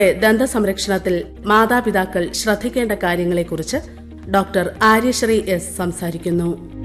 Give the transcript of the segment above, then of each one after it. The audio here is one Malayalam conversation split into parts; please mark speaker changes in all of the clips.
Speaker 1: ദന്ത സംരക്ഷണത്തിൽ മാതാപിതാക്കൾ ശ്രദ്ധിക്കേണ്ട കാര്യങ്ങളെക്കുറിച്ച് ഡോക്ടർ ആര്യശ്രീ എസ് സംസാരിക്കുന്നു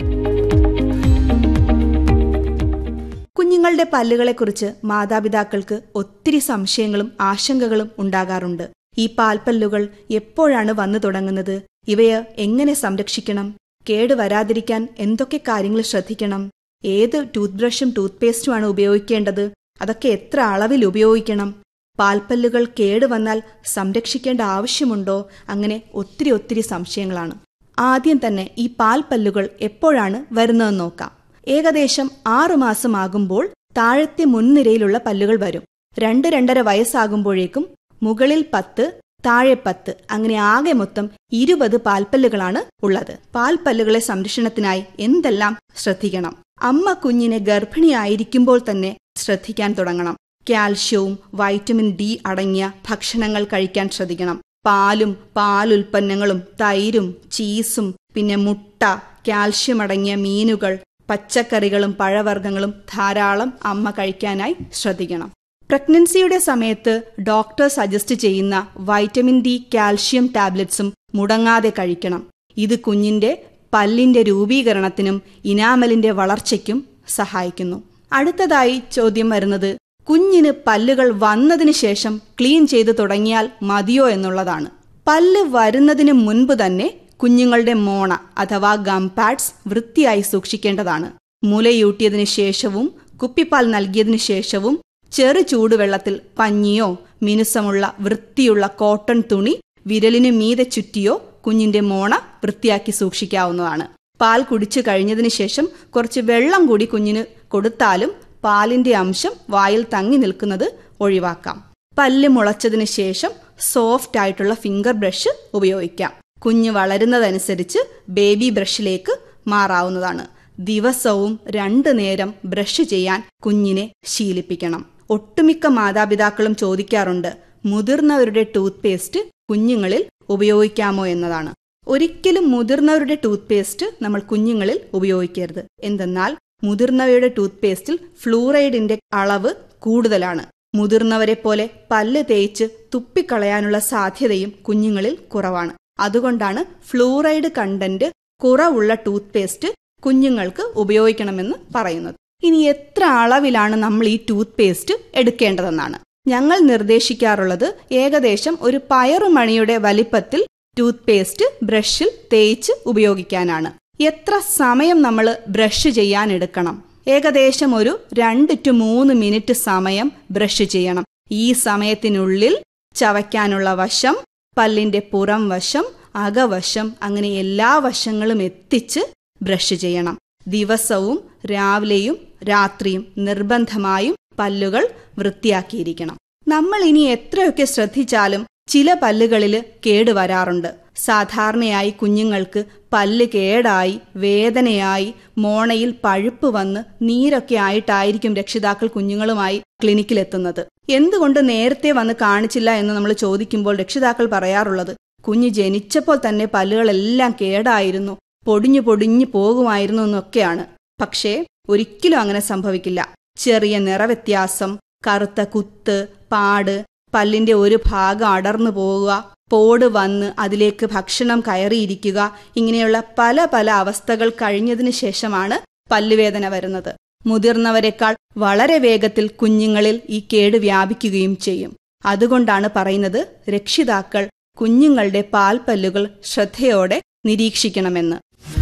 Speaker 2: കുഞ്ഞുങ്ങളുടെ പല്ലുകളെക്കുറിച്ച് മാതാപിതാക്കൾക്ക് ഒത്തിരി സംശയങ്ങളും ആശങ്കകളും ഉണ്ടാകാറുണ്ട് ഈ പാൽപ്പല്ലുകൾ എപ്പോഴാണ് വന്നു തുടങ്ങുന്നത് ഇവയെ എങ്ങനെ സംരക്ഷിക്കണം കേടുവരാതിരിക്കാൻ എന്തൊക്കെ കാര്യങ്ങൾ ശ്രദ്ധിക്കണം ഏത് ടൂത്ത് ബ്രഷും ടൂത്ത് പേസ്റ്റുമാണ് ഉപയോഗിക്കേണ്ടത് അതൊക്കെ എത്ര അളവിൽ ഉപയോഗിക്കണം പാൽപ്പല്ലുകൾ കേടുവന്നാൽ സംരക്ഷിക്കേണ്ട ആവശ്യമുണ്ടോ അങ്ങനെ ഒത്തിരി ഒത്തിരി സംശയങ്ങളാണ് ആദ്യം തന്നെ ഈ പാൽപ്പല്ലുകൾ എപ്പോഴാണ് വരുന്നതെന്ന് നോക്കാം ഏകദേശം ആറുമാസം ആകുമ്പോൾ താഴത്തെ മുൻനിരയിലുള്ള പല്ലുകൾ വരും രണ്ട് രണ്ടര വയസ്സാകുമ്പോഴേക്കും മുകളിൽ പത്ത് താഴെ പത്ത് അങ്ങനെ ആകെ മൊത്തം ഇരുപത് പാൽപ്പല്ലുകളാണ് ഉള്ളത് പാൽപ്പല്ലുകളെ സംരക്ഷണത്തിനായി എന്തെല്ലാം ശ്രദ്ധിക്കണം അമ്മ കുഞ്ഞിനെ ഗർഭിണിയായിരിക്കുമ്പോൾ തന്നെ ശ്രദ്ധിക്കാൻ തുടങ്ങണം കാൽഷ്യവും വൈറ്റമിൻ ഡി അടങ്ങിയ ഭക്ഷണങ്ങൾ കഴിക്കാൻ ശ്രദ്ധിക്കണം പാലും പാലുൽപ്പന്നങ്ങളും തൈരും ചീസും പിന്നെ മുട്ട കാൽഷ്യം അടങ്ങിയ മീനുകൾ പച്ചക്കറികളും പഴവർഗ്ഗങ്ങളും ധാരാളം അമ്മ കഴിക്കാനായി ശ്രദ്ധിക്കണം പ്രഗ്നൻസിയുടെ സമയത്ത് ഡോക്ടർ സജസ്റ്റ് ചെയ്യുന്ന വൈറ്റമിൻ ഡി കാൽഷ്യം ടാബ്ലറ്റ്സും മുടങ്ങാതെ കഴിക്കണം ഇത് കുഞ്ഞിന്റെ പല്ലിന്റെ രൂപീകരണത്തിനും ഇനാമലിന്റെ വളർച്ചയ്ക്കും സഹായിക്കുന്നു അടുത്തതായി ചോദ്യം വരുന്നത് കുഞ്ഞിന് പല്ലുകൾ വന്നതിന് ശേഷം ക്ലീൻ ചെയ്തു തുടങ്ങിയാൽ മതിയോ എന്നുള്ളതാണ് പല്ല് വരുന്നതിന് മുൻപ് തന്നെ കുഞ്ഞുങ്ങളുടെ മോണ അഥവാ ഗം പാഡ്സ് വൃത്തിയായി സൂക്ഷിക്കേണ്ടതാണ് മുലയൂട്ടിയതിനു ശേഷവും കുപ്പിപ്പാൽ നൽകിയതിനു ശേഷവും ചെറു ചൂടുവെള്ളത്തിൽ പഞ്ഞിയോ മിനുസമുള്ള വൃത്തിയുള്ള കോട്ടൺ തുണി വിരലിനു മീതെ ചുറ്റിയോ കുഞ്ഞിന്റെ മോണ വൃത്തിയാക്കി സൂക്ഷിക്കാവുന്നതാണ് പാൽ കുടിച്ചു കഴിഞ്ഞതിന് ശേഷം കുറച്ച് വെള്ളം കൂടി കുഞ്ഞിന് കൊടുത്താലും പാലിന്റെ അംശം വായിൽ തങ്ങി നിൽക്കുന്നത് ഒഴിവാക്കാം പല്ല് മുളച്ചതിന് ശേഷം സോഫ്റ്റ് ആയിട്ടുള്ള ഫിംഗർ ബ്രഷ് ഉപയോഗിക്കാം കുഞ്ഞ് വളരുന്നതനുസരിച്ച് ബേബി ബ്രഷിലേക്ക് മാറാവുന്നതാണ് ദിവസവും രണ്ടു നേരം ബ്രഷ് ചെയ്യാൻ കുഞ്ഞിനെ ശീലിപ്പിക്കണം ഒട്ടുമിക്ക മാതാപിതാക്കളും ചോദിക്കാറുണ്ട് മുതിർന്നവരുടെ ടൂത്ത് പേസ്റ്റ് കുഞ്ഞുങ്ങളിൽ ഉപയോഗിക്കാമോ എന്നതാണ് ഒരിക്കലും മുതിർന്നവരുടെ ടൂത്ത് പേസ്റ്റ് നമ്മൾ കുഞ്ഞുങ്ങളിൽ ഉപയോഗിക്കരുത് എന്തെന്നാൽ മുതിർന്നവയുടെ ടൂത്ത് പേസ്റ്റിൽ ഫ്ലൂറൈഡിന്റെ അളവ് കൂടുതലാണ് മുതിർന്നവരെ പോലെ പല്ല് തേച്ച് തുപ്പിക്കളയാനുള്ള സാധ്യതയും കുഞ്ഞുങ്ങളിൽ കുറവാണ് അതുകൊണ്ടാണ് ഫ്ലൂറൈഡ് കണ്ടന്റ് കുറവുള്ള ടൂത്ത് പേസ്റ്റ് കുഞ്ഞുങ്ങൾക്ക് ഉപയോഗിക്കണമെന്ന് പറയുന്നത് ഇനി എത്ര അളവിലാണ് നമ്മൾ ഈ ടൂത്ത് പേസ്റ്റ് എടുക്കേണ്ടതെന്നാണ് ഞങ്ങൾ നിർദ്ദേശിക്കാറുള്ളത് ഏകദേശം ഒരു പയറുമണിയുടെ വലിപ്പത്തിൽ ടൂത്ത് പേസ്റ്റ് ബ്രഷിൽ തേച്ച് ഉപയോഗിക്കാനാണ് എത്ര സമയം നമ്മൾ ബ്രഷ് ചെയ്യാൻ എടുക്കണം ഏകദേശം ഒരു രണ്ട് ടു മൂന്ന് മിനിറ്റ് സമയം ബ്രഷ് ചെയ്യണം ഈ സമയത്തിനുള്ളിൽ ചവയ്ക്കാനുള്ള വശം പല്ലിന്റെ പുറം വശം അകവശം അങ്ങനെ എല്ലാ വശങ്ങളും എത്തിച്ച് ബ്രഷ് ചെയ്യണം ദിവസവും രാവിലെയും രാത്രിയും നിർബന്ധമായും പല്ലുകൾ വൃത്തിയാക്കിയിരിക്കണം നമ്മൾ ഇനി എത്രയൊക്കെ ശ്രദ്ധിച്ചാലും ചില പല്ലുകളിൽ കേടുവരാറുണ്ട് സാധാരണയായി കുഞ്ഞുങ്ങൾക്ക് പല്ല് കേടായി വേദനയായി മോണയിൽ പഴുപ്പ് വന്ന് നീരൊക്കെ ആയിട്ടായിരിക്കും രക്ഷിതാക്കൾ കുഞ്ഞുങ്ങളുമായി ക്ലിനിക്കിലെത്തുന്നത് എന്തുകൊണ്ട് നേരത്തെ വന്ന് കാണിച്ചില്ല എന്ന് നമ്മൾ ചോദിക്കുമ്പോൾ രക്ഷിതാക്കൾ പറയാറുള്ളത് കുഞ്ഞ് ജനിച്ചപ്പോൾ തന്നെ പല്ലുകളെല്ലാം കേടായിരുന്നു പൊടിഞ്ഞു പൊടിഞ്ഞു പോകുമായിരുന്നു എന്നൊക്കെയാണ് പക്ഷേ ഒരിക്കലും അങ്ങനെ സംഭവിക്കില്ല ചെറിയ നിറവ്യത്യാസം കറുത്ത കുത്ത് പാട് പല്ലിന്റെ ഒരു ഭാഗം അടർന്നു പോവുക പോട് വന്ന് അതിലേക്ക് ഭക്ഷണം കയറിയിരിക്കുക ഇങ്ങനെയുള്ള പല പല അവസ്ഥകൾ കഴിഞ്ഞതിന് ശേഷമാണ് പല്ലുവേദന വരുന്നത് മുതിർന്നവരെക്കാൾ വളരെ വേഗത്തിൽ കുഞ്ഞുങ്ങളിൽ ഈ കേട് വ്യാപിക്കുകയും ചെയ്യും അതുകൊണ്ടാണ് പറയുന്നത് രക്ഷിതാക്കൾ കുഞ്ഞുങ്ങളുടെ പാൽപ്പല്ലുകൾ ശ്രദ്ധയോടെ നിരീക്ഷിക്കണമെന്ന്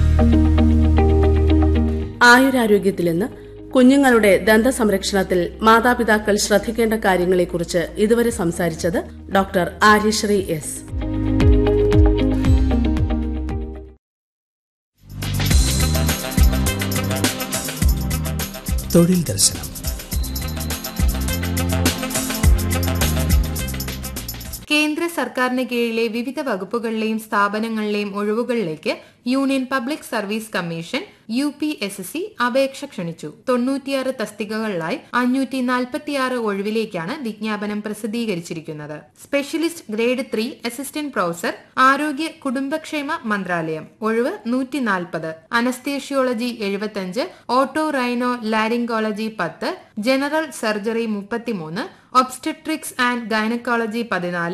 Speaker 1: ആയുരാരോഗ്യത്തിൽ നിന്ന് കുഞ്ഞുങ്ങളുടെ ദന്ത സംരക്ഷണത്തിൽ മാതാപിതാക്കൾ ശ്രദ്ധിക്കേണ്ട കാര്യങ്ങളെക്കുറിച്ച് ഇതുവരെ സംസാരിച്ചത് ഡോക്ടർ ആര്യശ്രീ എസ്
Speaker 3: തൊഴിൽ ദർശനം
Speaker 4: കേന്ദ്ര സർക്കാരിന് കീഴിലെ വിവിധ വകുപ്പുകളിലെയും സ്ഥാപനങ്ങളിലെയും ഒഴിവുകളിലേക്ക് union public service commission U P S S C അപേക്ഷ ക്ഷണിച്ചു തൊണ്ണൂറ്റിയാറ് തസ്തികകളിലായി അഞ്ഞൂറ്റി നാൽപ്പത്തിയാറ് ഒഴിവിലേക്കാണ് വിജ്ഞാപനം പ്രസിദ്ധീകരിച്ചിരിക്കുന്നത് specialist grade three assistant professor ആരോഗ്യ കുടുംബക്ഷേമ മന്ത്രാലയം ഒഴിവ് നൂറ്റി നാൽപ്പത് അനസ്തേഷ്യോളജി എഴുപത്തഞ്ച് ഓട്ടോ റൈനോ ലാരിംഗോളജി പത്ത് ജനറൽ സർജറി മുപ്പത്തിമൂന്ന് ഒബ്സ്റ്റട്രിക്സ് ആൻഡ് ഗൈനക്കോളജി പതിനാല്